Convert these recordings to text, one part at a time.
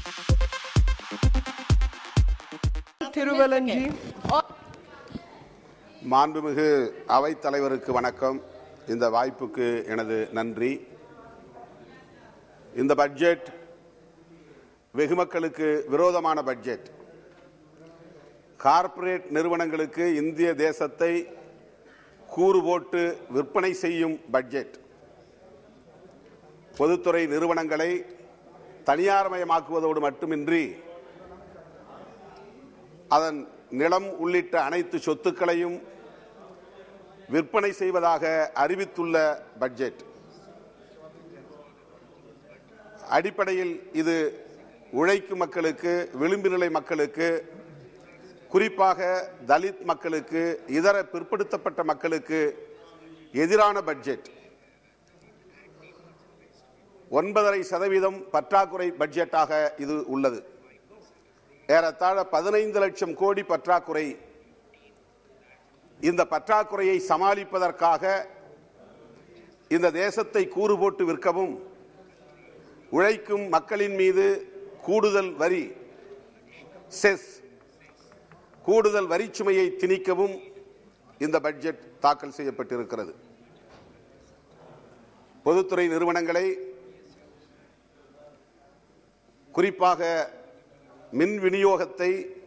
திருவலஞ்சி மாண்புமிகு அவைத் தலைவருக்கு வணக்கம் இந்த வாய்ப்புக்கு எனது நன்றி இந்த பட்ஜெட் வெகுமக்களுக்கு விரோதமான பட்ஜெட் கார்ப்பரேட் நிறுவனங்களுக்கு இந்திய தேசத்தை கூறு போட்டு விற்பனை செய்யும் பட்ஜெட் பொதுத்துறை நிறுவனங்களை தனியார்மயமாக்குவதோடு மட்டுமின்றி அதன் நிலம் உள்ளிட்ட அனைத்து சொத்துக்களையும் விற்பனை செய்வதாக அறிவித்துள்ள பட்ஜெட் அடிப்படையில் இது உழைக்கும் மக்களுக்கு விளிம்பு நிலை மக்களுக்கு குறிப்பாக தலித் மக்களுக்கு இதர பிற்படுத்தப்பட்ட மக்களுக்கு எதிரான பட்ஜெட் ஒன்பதரை சதவீதம் பற்றாக்குறை பட்ஜெட்டாக இது உள்ளது ஏறத்தாழ பதினைந்து லட்சம் கோடி பற்றாக்குறை இந்த பற்றாக்குறையை சமாளிப்பதற்காக இந்த தேசத்தை கூறு போட்டு விற்கவும் உழைக்கும் மக்களின் மீது கூடுதல் வரி செஸ் கூடுதல் வரிச்சுமையை திணிக்கவும் இந்த பட்ஜெட் தாக்கல் செய்யப்பட்டிருக்கிறது பொதுத்துறை நிறுவனங்களை குறிப்பாக மின் விநியோகத்தை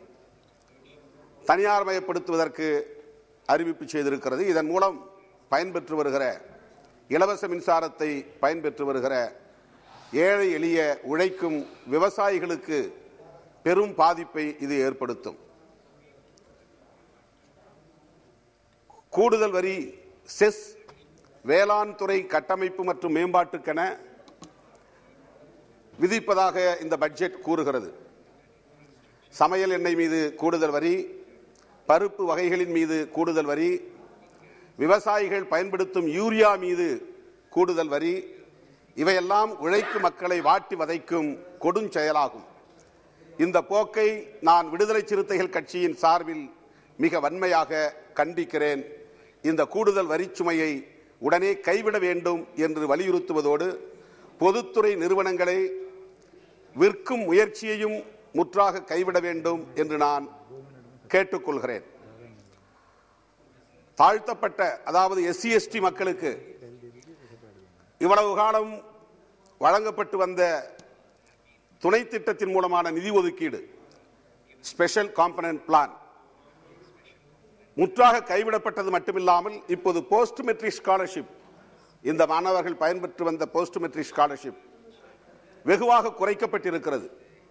தனியார்மயப்படுத்துவதற்கு அறிவிப்பு செய்திருக்கிறது இதன் மூலம் பயன்பெற்று வருகிற இலவச மின்சாரத்தை பயன்பெற்று வருகிற ஏழை எளிய உழைக்கும் விவசாயிகளுக்கு பெரும் பாதிப்பை இது ஏற்படுத்தும் கூடுதல் வரி செஸ் வேளாண் துறை கட்டமைப்பு மற்றும் மேம்பாட்டுக்கென விதிப்பதாக இந்த பட்ஜெட் கூறுகிறது சமையல் எண்ணெய் மீது கூடுதல் வரி பருப்பு வகைகளின் மீது கூடுதல் வரி விவசாயிகள் பயன்படுத்தும் யூரியா மீது கூடுதல் வரி இவையெல்லாம் உழைக்கும் மக்களை வாட்டி வதைக்கும் கொடுஞ்செயலாகும் இந்த போக்கை நான் விடுதலை சிறுத்தைகள் கட்சியின் சார்பில் மிக வன்மையாக கண்டிக்கிறேன் இந்த கூடுதல் வரிச்சுமையை உடனே கைவிட வேண்டும் என்று வலியுறுத்துவதோடு பொதுத்துறை நிறுவனங்களை விற்கும் முயற்சியையும் முற்றாக கைவிட வேண்டும் என்று நான் கேட்டுக்கொள்கிறேன் தாழ்த்தப்பட்ட அதாவது எஸ்சி எஸ்டி மக்களுக்கு இவ்வளவு காலம் வழங்கப்பட்டு வந்த துணை திட்டத்தின் மூலமான நிதி ஒதுக்கீடு ஸ்பெஷல் காம்பனன்ட் பிளான் முற்றாக கைவிடப்பட்டது மட்டுமில்லாமல் இப்போது போஸ்ட் மெட்ரிக் ஸ்காலர்ஷிப் இந்த மாணவர்கள் பயன்பெற்று வந்த போஸ்ட் மெட்ரிக் ஸ்காலர்ஷிப் வெகுவாக குறைக்கப்பட்டிருக்கிறது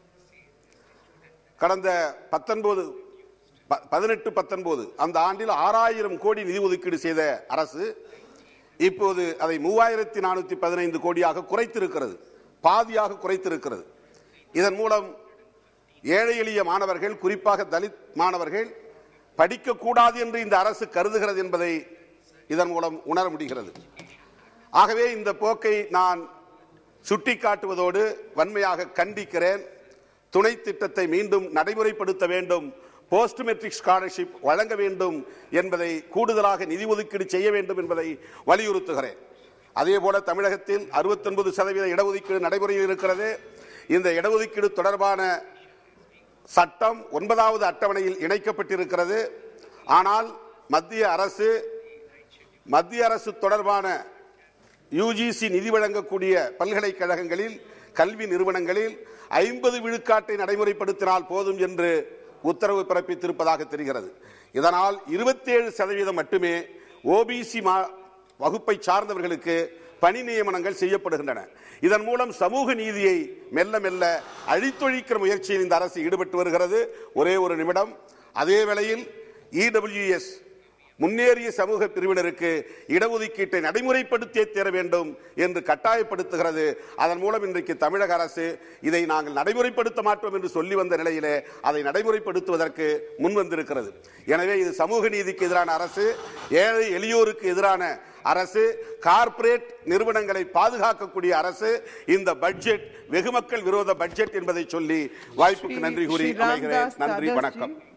கடந்த பத்தொன்பது பதினெட்டு பத்தொன்பது அந்த ஆண்டில் ஆறாயிரம் கோடி நிதி ஒதுக்கீடு செய்த அரசு இப்போது அதை மூவாயிரத்தி நானூற்றி பதினைந்து கோடியாக குறைத்திருக்கிறது பாதியாக குறைத்திருக்கிறது இதன் மூலம் ஏழை எளிய மாணவர்கள் குறிப்பாக தலித் மாணவர்கள் படிக்கக்கூடாது என்று இந்த அரசு கருதுகிறது என்பதை இதன் மூலம் உணர முடிகிறது ஆகவே இந்த போக்கை நான் சுட்டிக்காட்டுவதோடு வன்மையாக கண்டிக்கிறேன் துணை திட்டத்தை மீண்டும் நடைமுறைப்படுத்த வேண்டும் போஸ்ட் மெட்ரிக் ஸ்காலர்ஷிப் வழங்க வேண்டும் என்பதை கூடுதலாக நிதி ஒதுக்கீடு செய்ய வேண்டும் என்பதை வலியுறுத்துகிறேன் அதே போல தமிழகத்தில் 69% சதவீத இடஒதுக்கீடு நடைமுறையில் இருக்கிறது இந்த இடஒதுக்கீடு தொடர்பான சட்டம் ஒன்பதாவது அட்டவணையில் இணைக்கப்பட்டிருக்கிறது ஆனால் மத்திய அரசு மத்திய அரசு தொடர்பான யுஜிசி நிதி வழங்கக்கூடிய பல்கலைக்கழகங்களில் கல்வி நிறுவனங்களில் ஐம்பது விழுக்காட்டை நடைமுறைப்படுத்தினால் போதும் என்று உத்தரவு பிறப்பித்திருப்பதாக தெரிகிறது இதனால் இருபத்தி ஏழு சதவீதம் மட்டுமே ஓபிசி வகுப்பை சார்ந்தவர்களுக்கு பணி நியமனங்கள் செய்யப்படுகின்றன இதன் மூலம் சமூக நீதியை மெல்ல மெல்ல அழித்தொழிக்கிற முயற்சியில் இந்த அரசு ஈடுபட்டு வருகிறது ஒரே ஒரு நிமிடம் அதே வேளையில் இடபிள்யூஎஸ் முன்னேறிய சமூக பிரிவினருக்கு இடஒதுக்கீட்டை நடைமுறைப்படுத்தியே தீர வேண்டும் என்று கட்டாயப்படுத்துகிறது அதன் மூலம் இன்றைக்கு தமிழக அரசு இதை நாங்கள் நடைமுறைப்படுத்த மாட்டோம் என்று சொல்லி வந்த நிலையிலே அதை நடைமுறைப்படுத்துவதற்கு முன் வந்திருக்கிறது எனவே இது சமூக நீதிக்கு எதிரான அரசு ஏழை எளியோருக்கு எதிரான அரசு கார்ப்பரேட் நிறுவனங்களை பாதுகாக்கக்கூடிய அரசு இந்த பட்ஜெட் வெகுமக்கள் விரோத பட்ஜெட் என்பதை சொல்லி வாய்ப்புக்கு நன்றி கூறி ஸ்ரீ ராம்தாஸ் அமைகிறேன் நன்றி தாதாஜி. வணக்கம்